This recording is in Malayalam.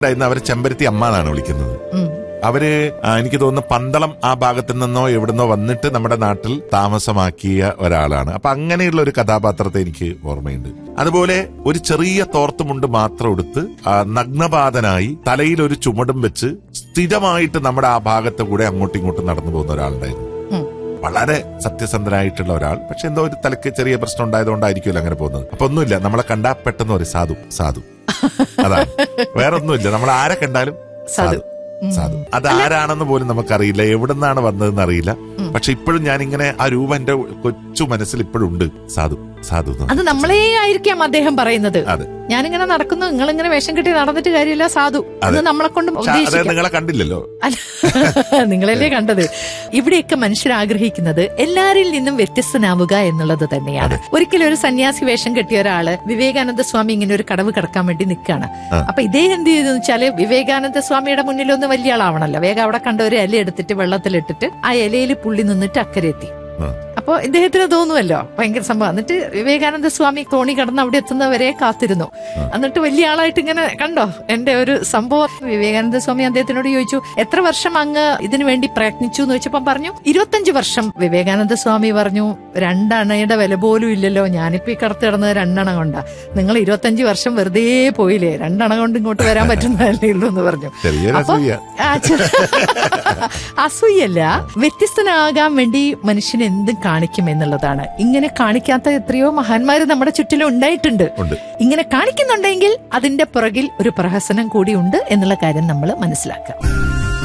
ഇന്ന് അവരെ ചെമ്പരത്തി അമ്മ എന്നാണ് വിളിക്കുന്നത് ഉം. അവര് ആ, എനിക്ക് തോന്നുന്നു പന്തളം ആ ഭാഗത്തു നിന്നോ എവിടുന്നോ വന്നിട്ട് നമ്മുടെ നാട്ടിൽ താമസമാക്കിയ ഒരാളാണ് അപ്പൊ അങ്ങനെയുള്ള ഒരു കഥാപാത്രത്തെ എനിക്ക് ഓർമ്മയുണ്ട് അതുപോലെ ഒരു ചെറിയ തോർത്തുമുണ്ട് മാത്രം എടുത്ത് ആ, നഗ്നപാതനായി തലയിൽ ഒരു ചുമടും വെച്ച് സ്ഥിരമായിട്ട് നമ്മുടെ ആ ഭാഗത്ത് കൂടെ അങ്ങോട്ടും ഇങ്ങോട്ടും നടന്നു പോകുന്ന ഒരാളുണ്ടായിരുന്നു ഉം. വളരെ സത്യസന്ധനായിട്ടുള്ള ഒരാൾ പക്ഷെ എന്തോ ഒരു തലക്ക് ചെറിയ പ്രശ്നം ഉണ്ടായതുകൊണ്ടായിരിക്കുമല്ലോ അങ്ങനെ പോകുന്നത് അപ്പൊ ഒന്നുമില്ല നമ്മളെ കണ്ടാ പെട്ടെന്ന് ഒരു സാധു സാധു അതാണ് വേറെ ഒന്നുമില്ല നമ്മൾ ആരെ കണ്ടാലും സാധു. സാധു സാധു അത് ആരാണെന്ന് പോലും നമുക്കറിയില്ല എവിടുന്നാണ് വന്നതെന്ന് അറിയില്ല പക്ഷെ ഇപ്പോഴും ഞാനിങ്ങനെ ആ രൂപം എന്റെ കൊച്ചു മനസ്സിൽ ഇപ്പോഴും ഉണ്ട് സാധു സാധു എന്ന് അത് നമ്മളെ ആയിരിക്കാം അദ്ദേഹം പറയുന്നത് അതെ ഞാനിങ്ങനെ നടക്കുന്നു നിങ്ങൾ ഇങ്ങനെ വേഷം കെട്ടി നടന്നിട്ട് കാര്യമില്ല സാധു അത് നമ്മളെ കൊണ്ട് പക്ഷെ അത് ഉദ്ദേശിക്കാം നിങ്ങളെ കണ്ടില്ലല്ലോ അല്ല, നിങ്ങളല്ലേ കണ്ടത് ഇവിടെയൊക്കെ മനുഷ്യർ ആഗ്രഹിക്കുന്നത് എല്ലാരിൽ നിന്നും വ്യത്യസ്തനാവുക എന്നുള്ളത് തന്നെയാണ് ഒരിക്കലും ഒരു സന്യാസി വേഷം കെട്ടിയ ഒരാള് വിവേകാനന്ദ സ്വാമി ഇങ്ങനെ ഒരു കടവ് കടക്കാൻ വേണ്ടി നിൽക്കുകയാണ് അപ്പൊ ഇദ്ദേഹം എന്ത് ചെയ്തെന്ന് വെച്ചാല് വിവേകാനന്ദ സ്വാമിയുടെ മുന്നിൽ ഒന്ന് വലിയ ആളാവണല്ലോ വേഗം അവിടെ കണ്ട ഒരു ഇല എടുത്തിട്ട് വെള്ളത്തിലിട്ടിട്ട് ആ ഇലയിൽ പുള്ളി നിന്നിട്ട് അക്കരെ എത്തി ആ. അപ്പൊ ഇദ്ദേഹത്തിന് തോന്നുമല്ലോ ഭയങ്കര സംഭവം എന്നിട്ട് വിവേകാനന്ദ സ്വാമി തോണി കടന്ന് അവിടെ എത്തുന്നവരെ കാത്തിരുന്നു എന്നിട്ട് വലിയ ആളായിട്ട് ഇങ്ങനെ കണ്ടോ എന്റെ ഒരു സംഭവം വിവേകാനന്ദ സ്വാമി അദ്ദേഹത്തിനോട് ചോദിച്ചു എത്ര വർഷം അങ്ങ് ഇതിനു വേണ്ടി പ്രയത്നിച്ചു എന്ന് ചോദിച്ചപ്പം പറഞ്ഞു ഇരുപത്തഞ്ച് വർഷം വിവേകാനന്ദ സ്വാമി പറഞ്ഞു രണ്ടണയുടെ വില പോലും ഇല്ലല്ലോ ഞാനിപ്പോ ഈ കടത്ത് കിടന്നത് രണ്ടെണ്ണ കൊണ്ടാ നിങ്ങൾ ഇരുപത്തഞ്ച് വർഷം വെറുതെ പോയില്ലേ രണ്ടെണ്ണ കൊണ്ട് ഇങ്ങോട്ട് വരാൻ പറ്റുന്നതല്ലേ ഉള്ളൂ എന്ന് പറഞ്ഞു ചെറിയൊരു അപ്പൊ അസൂയ. ആ, ചെ- അസൂയല്ല വ്യത്യസ്തനാകാൻ വേണ്ടി മനുഷ്യൻ എന്തും കാണിക്കും എന്നുള്ളതാണ് ഇങ്ങനെ കാണിക്കാത്ത എത്രയോ മഹാന്മാര് നമ്മുടെ ചുറ്റിലും ഉണ്ടായിട്ടുണ്ട് ഉണ്ട് ഇങ്ങനെ കാണിക്കുന്നുണ്ടെങ്കിൽ അതിന്റെ പുറകിൽ ഒരു പ്രഹസനം കൂടി ഉണ്ട് എന്നുള്ള കാര്യം നമ്മൾ മനസ്സിലാക്കാം